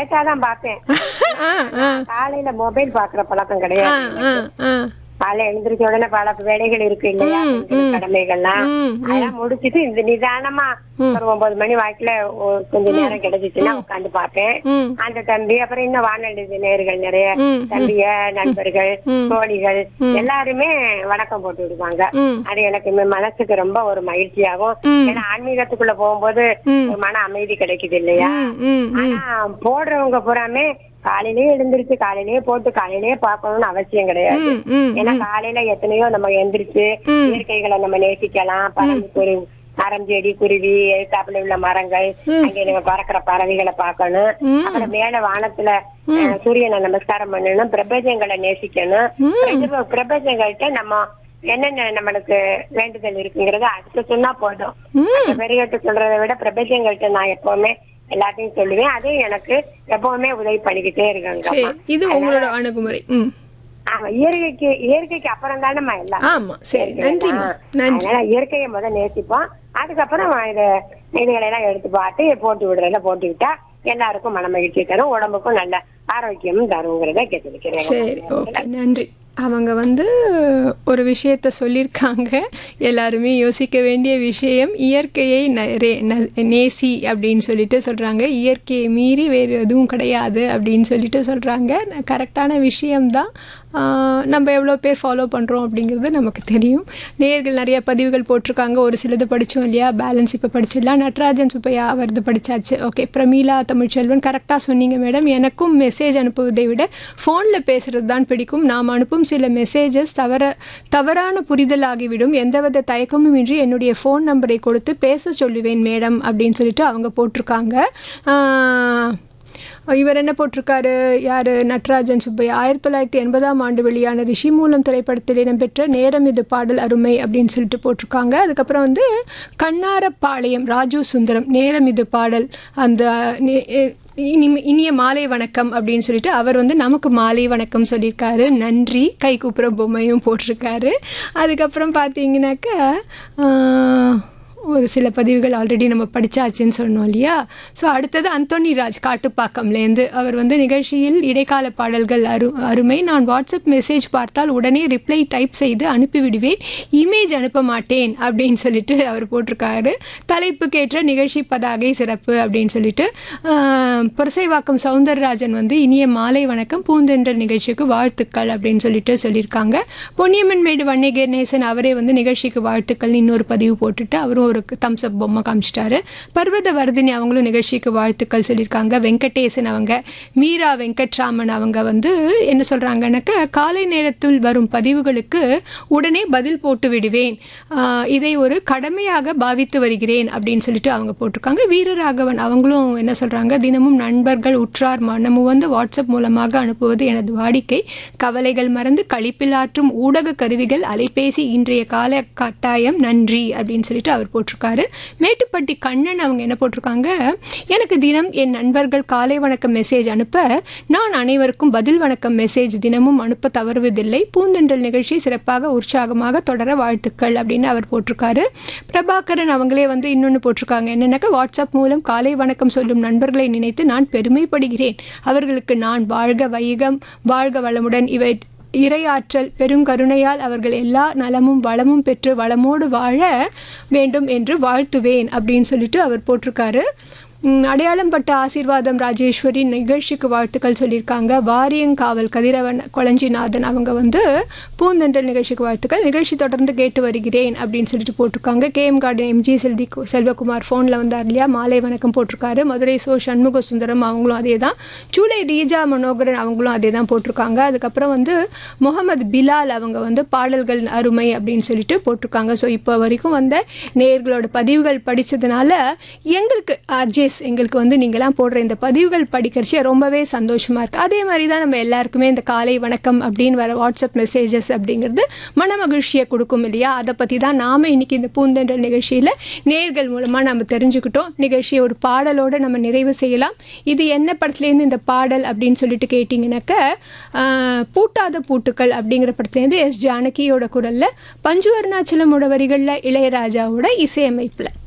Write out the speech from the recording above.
லேட்டா தான் பார்த்தேன் ஆ ஆ காலையில மொபைல் பாக்குற பழக்கம் ஆ கிடையாது ஆ ஆ காலை எழுந்திருச்ச உடனே பல வேலைகள் இருக்கு இல்லையா பெண்கள் கடமைகள்லாம் ம், அதெல்லாம் முடிச்சிட்டு இந்த நிதானமா ஒரு ஒன்பது மணி வாக்கில கொஞ்ச நேரம் கிடைச்சிச்சுன்னா உட்காந்து பார்ப்பேன் ம் அந்த தம்பி அப்புறம் இன்னும் வானொலி நேர்கள் நிறைய ம், தம்பிய நண்பர்கள் தோழிகள் எல்லாருமே வணக்கம் போட்டு விடுவாங்க ம் அது எனக்கு ம- மனசுக்கு ரொம்ப ஒரு மகிழ்ச்சியாகும் ம். ஏன்னா ஆன்மீகத்துக்குள்ள போகும்போது ம். ஒரு மன அமைதி கிடைக்குது இல்லையா ம் ம் ஆனா போடுறவங்க பூராமே காலையிலேயே எழுந்திருச்சு காலையிலேயே போட்டு காலையிலேயே பார்க்கணும்னு அவசியம் கிடையாது ம் ம் ஏன்னா காலையில எத்தனையோ நம்ம எந்திரிச்சு ம். இயற்கைகளை நம்ம நேசிக்கலாம் பறந்து குருவி மரம் செடி குருவி எதிர்த்தாப்புல உள்ள மரங்கள் அங்கே நம்ம பறக்கிற பறவைகளை பார்க்கணும் ம். அப்புறம் மேல வானத்துல அஹ், சூரியனை நமஸ்காரம் பண்ணணும் பிரபஞ்சங்களை நேசிக்கணும் பிரப- பிரபஞ்சங்கள்ட்ட நம்ம என்னென்ன நம்மளுக்கு வேண்டுதல் இருக்குங்கிறத அடுத்து சொன்னா போதும் ம் பெரியகிட்ட சொல்றதை விட பிரபஞ்சங்கள்ட்ட நான் எப்பவுமே எல்லாத்தையும் சொல்லுவேன் அதுவும் எனக்கு எப்பவுமே உதவி பண்ணிக்கிட்டே இருக்காங்க சரி இது உங்களோட அணுகுமுறை ம் ஆமா இயற்கைக்கு இயற்கைக்கு அப்புறம் தானே நம்ம எல்லாம் ஆமா சரி நன்றிம்மா நன்றி அதனால இயற்கையை முத நேசிப்போம் அதுக்கப்புறம் இது இதுகளை எல்லாம் எடுத்து பார்த்து போட்டு விடுறதுல போட்டு விட்டா எல்லாருக்கும் மன மகிழ்ச்சி தரும் உடம்புக்கும் நல்ல ஆரோக்கியமும் தருங்கிறத கேட்டுக்கிறேன் சரி ஓகே நன்றி அவங்க வந்து ஒரு விஷயத்த சொல்லியிருக்காங்க எல்லாருமே யோசிக்க வேண்டிய விஷயம் இயற்கையை நரே- ந- நேசி அப்படின்னு சொல்லிட்டு சொல்கிறாங்க இயற்கையை மீறி வேறு எதுவும் கிடையாது அப்படின்னு சொல்லிட்டு சொல்கிறாங்க கரெக்டான விஷயம்தான் ஆஹ் நம்ம எவ்வளோ பேர் ஃபாலோ பண்ணுறோம் அப்படிங்கிறது நமக்கு தெரியும் நேர்கள் நிறைய பதிவுகள் போட்டிருக்காங்க ஒரு சிலது படித்தோம் இல்லையா பேலன்ஸ் இப்போ படிச்சிடலாம் நட்ராஜன் சுப்பையா அவரது படித்தாச்சு ஓகே பிரமீளா தமிழ்ச்செல்வன் கரெக்டாக சொன்னீங்க மேடம் எனக்கும் மெசேஜ் அனுப்புவதை விட ஃபோனில் பேசுகிறது தான் பிடிக்கும் நாம் அனுப்பும் சில மெசேஜஸ் தவற தவறான புரிதல் ஆகிவிடும் எந்தவித தயக்கமும் இன்றி என்னுடைய ஃபோன் நம்பரை கொடுத்து பேச சொல்லுவேன் மேடம் அப்படின்னு சொல்லிட்டு அவங்க போட்டிருக்காங்க ஆஹ், இவர் என்ன போட்டிருக்காரு யார் நட்ராஜன் சுப்பையா ஆயிரத்தி தொள்ளாயிரத்தி எண்பதாம் ஆண்டு வெளியான ரிஷி மூலம் திரைப்படத்தில் இடம்பெற்ற நேரம் இது பாடல் அருமை அப்படின்னு சொல்லிட்டு போட்டிருக்காங்க அதுக்கப்புறம் வந்து கண்ணாரப்பாளையம் ராஜு சுந்தரம் நேரம் இது பாடல் அந்த நே- இனி இனிய மாலை வணக்கம் அப்படின்னு சொல்லிட்டு அவர் வந்து நமக்கு மாலை வணக்கம் சொல்லியிருக்காரு நன்றி கை கூப்புற பொம்மையும் போட்டிருக்காரு அதுக்கப்புறம் பார்த்தீங்கன்னாக்கா ஆஹ், ஒரு சில பதிவுகள் ஆல்ரெடி நம்ம படிச்சாச்சுன்னு சொன்னோம் இல்லையா ஸோ அடுத்தது அந்தோனி ராஜ் காட்டுப்பாக்கம்லேருந்து அவர் வந்து நிகழ்ச்சியில் இடைக்கால பாடல்கள் அரு அருமை நான் வாட்ஸ்அப் மெசேஜ் பார்த்தால் உடனே ரிப்ளை டைப் செய்து அனுப்பிவிடுவேன் இமேஜ் அனுப்ப மாட்டேன் அப்படின்னு சொல்லிட்டு அவர் போட்டிருக்காரு தலைப்புக்கேற்ற நிகழ்ச்சி பதாகை சிறப்பு அப்படின்னு சொல்லிட்டு ஆஹ், புரசைவாக்கம் சவுந்தரராஜன் வந்து இனிய மாலை வணக்கம் பூந்தென்றல் நிகழ்ச்சிக்கு வாழ்த்துக்கள் அப்படின்னு சொல்லிட்டு சொல்லியிருக்காங்க பொன்னியம்மன் மேடு வன்னிய கணேசன் அவரே வந்து நிகழ்ச்சிக்கு வாழ்த்துக்கள் இன்னொரு பதிவு போட்டுட்டு அவரும் ஒரு தம்ஸ் அப் பொம்மை காமிச்சிட்டாரு பர்வத வர்தினி அவங்களும் நிகழ்ச்சிக்கு வாழ்த்துக்கள் சொல்லியிருக்காங்க வெங்கடேசன் அவங்க மீரா வெங்கட்ராமன் அவங்க வந்து என்ன சொல்கிறாங்கன்னாக்கா காலை நேரத்தில் வரும் பதிவுகளுக்கு உடனே பதில் போட்டு விடுவேன் ஆஹ் இதை ஒரு கடமையாக பாவித்து வருகிறேன் அப்படின்னு சொல்லிட்டு அவங்க போட்டிருக்காங்க வீரராகவன் அவங்களும் என்ன சொல்கிறாங்க தினமும் நண்பர்கள் உற்றார் மனமும் வந்து வாட்ஸ்அப் மூலமாக அனுப்புவது எனது வாடிக்கை கவலைகள் மறந்து கழிப்பிலாற்றும் ஊடக கருவிகள் அலைபேசி இன்றைய கால கட்டாயம் நன்றி அப்படின்னு சொல்லிட்டு அவர் போட்டிருக்காரு மேட்டுப்பட்டி கண்ணன் அவங்க என்ன போட்டிருக்காங்க எனக்கு தினம் என் நண்பர்கள் காலை வணக்கம் மெசேஜ் அனுப்ப நான் அனைவருக்கும் பதில் வணக்கம் மெசேஜ் தினமும் அனுப்ப தவறுவதில்லை பூந்தென்றல் நிகழ்ச்சி சிறப்பாக உற்சாகமாக தொடர வாழ்த்துக்கள் அப்படின்னு அவர் போட்டிருக்காரு பிரபாகரன் அவங்களே வந்து இன்னொன்று போட்டிருக்காங்க என்னன்னாக்கா வாட்ஸ்அப் மூலம் காலை வணக்கம் சொல்லும் நண்பர்களை நினைத்து நான் பெருமைப்படுகிறேன் அவர்களுக்கு நான் வாழ்க வைகம் வாழ்க வளமுடன் இவை இறையாற்றல் பெருங்கருணையால் அவர்கள் எல்லா நலமும் வளமும் பெற்று வளமோடு வாழ வேண்டும் என்று வாழ்த்துவேன் அப்படின்னு சொல்லிட்டு அவர் போட்டிருக்காரு ம், அடையாளம் பட்ட ஆசீர்வாதம் ராஜேஸ்வரி நிகழ்ச்சிக்கு வாழ்த்துக்கள் சொல்லியிருக்காங்க வாரியங்காவல் கதிரவன் கொளஞ்சிநாதன் அவங்க வந்து பூந்தென்றல் நிகழ்ச்சிக்கு வாழ்த்துக்கள் நிகழ்ச்சி தொடர்ந்து கேட்டு வருகிறேன் அப்படின்னு சொல்லிட்டு போட்டிருக்காங்க KM garden MG Selvi Selvakumar ஃபோனில் வந்தார் இல்லையா மாலை வணக்கம் போட்டிருக்காரு மதுரை சோ சண்முக சுந்தரம் அவங்களும் அதே தான் சூளை ரீஜா மனோகரன் அவங்களும் அதே தான் போட்டிருக்காங்க அதுக்கப்புறம் வந்து முகமது பிலால் அவங்க வந்து பாடல்கள் அருமை அப்படின்னு சொல்லிட்டு போட்டிருக்காங்க ஸோ இப்போ வரைக்கும் வந்த நேர்களோட பதிவுகள் படித்ததுனால எங்களுக்கு ஆர்ஜேஸ் எங்களுக்கு வந்து நீங்களாம் போடுற இந்த பதிவுகள் படிக்கிறச்சே ரொம்பவே சந்தோஷமாக இருக்குது அதே மாதிரி தான் நம்ம எல்லாருக்குமே இந்த காலை வணக்கம் அப்படின்னு வர வாட்ஸ்அப் மெசேஜஸ் அப்படிங்கிறது மன மகிழ்ச்சியை கொடுக்கும் இல்லையா அதை பற்றி தான் நாம் இன்றைக்கி இந்த பூந்தென்றல் நிகழ்ச்சியில் நேர்கள் மூலமாக நம்ம தெரிஞ்சுக்கிட்டோம் நிகழ்ச்சியை ஒரு பாடலோடு நம்ம நிறைவு செய்யலாம் இது என்ன படத்துலேருந்து இந்த பாடல் அப்படின்னு சொல்லிட்டு கேட்டிங்கனாக்க ஆஹ், பூட்டாத பூட்டுக்கள் அப்படிங்கிற படத்துலேருந்து எஸ் ஜானகியோட குரலில் பஞ்சு அருணாச்சலமோட வரிகளில் இளையராஜாவோட இசையமைப்பில்